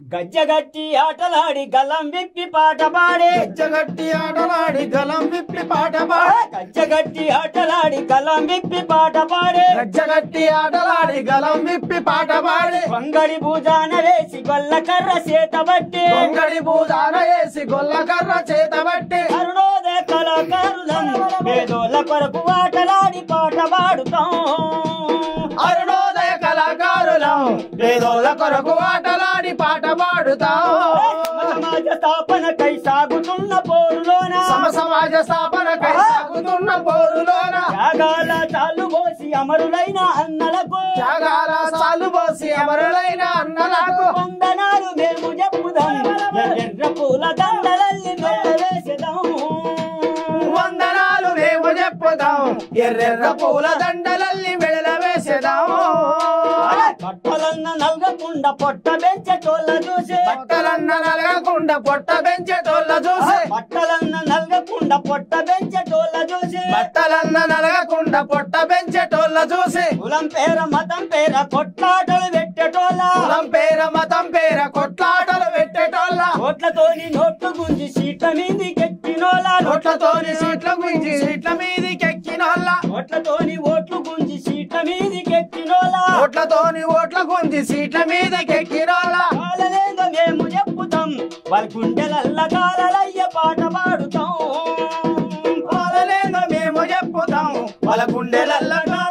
గజ్జగట్టి ఆటలాడి గల్లం విప్పి పాట పాడే గజ్జగట్టి ఆటలాడి గలం విప్పి పాట పాడే గజ్జగట్టి ఆటలాడి గల్లం విప్పి పాట పాడే గజ్జగట్టి ఆటలాడి గలం విప్పి పాట పాడే వంగడి భుజాన వేసి గొల్ల కర్ర చేత బట్టి గొంగడి భూజాన వేసి గొల్ల కర్ర చేతబట్టి అరుణోదయ కళాకారులం పేదోళ్ళ కొరకు ఆటలాడి పాట పాడుతాం అరుణోదయ కళాకారులం పేదోళ్ళ కొరకు ఆటలాడి పాట పాడుతాం సమాజ స్థాపనకై సాగుతున్న పోరులోన సమ సమాజ స్థాపనకై సాగుతున్న పోరులోన త్యాగాల చాలు పోసి అమరులైన అన్నలకు త్యాగాల సాలు పోసి అమరులైన అన్నలకు వందనాలు మేము చెప్పుదాం ఎర్ర పూల దండలల్లి వేసేదాం వందనాలు మేము చెప్పుదాం ఎర్రెర్ర పూల దండలల్లి వెడల వేసేదాం పట్టలన్న నల్గకుండా పొట్ట పెంచేటోళ్ళ చూసి బట్టలన్న నలగకుండా పొట్ట పెంచేటోళ్ళ చూసి పట్టలన్న నల్గకుండా పొట్ట పెంచేటోళ్ళ చూసి బట్టలన్న నలగకుండా పొట్ట పెంచేటోళ్ళ చూసి కులం పేర మతం పేర కొట్లాటలు పెట్టేటోళ్ళ కులం పేర మతం పేర కొట్లాటలు పెట్టేటోళ్ళ ఓట్లతోని నోట్లు గుంజి సీట్ల మీదికి ఎక్కినోళ్ళ నోట్లతోని సీట్ల గుంజి సీట్ల మీదికి ఎక్కినోళ్ళ ఓట్లతోని ఓట్లు గుంజి సీట్ల మీదికి ఎక్కినోళ్ళ ఓట్లతోని ఓట్ల గుంజి సీట్ల మీదకి ఎక్కినోళ్ళ కాలలేదో మేము చెప్పుతాం వాళ్ళ గుండెలల్ల కాలలయ్య పాట పాడుతాం పాలలేదో మేము చెప్పుతాం వాళ్ళ గుండెలల్ల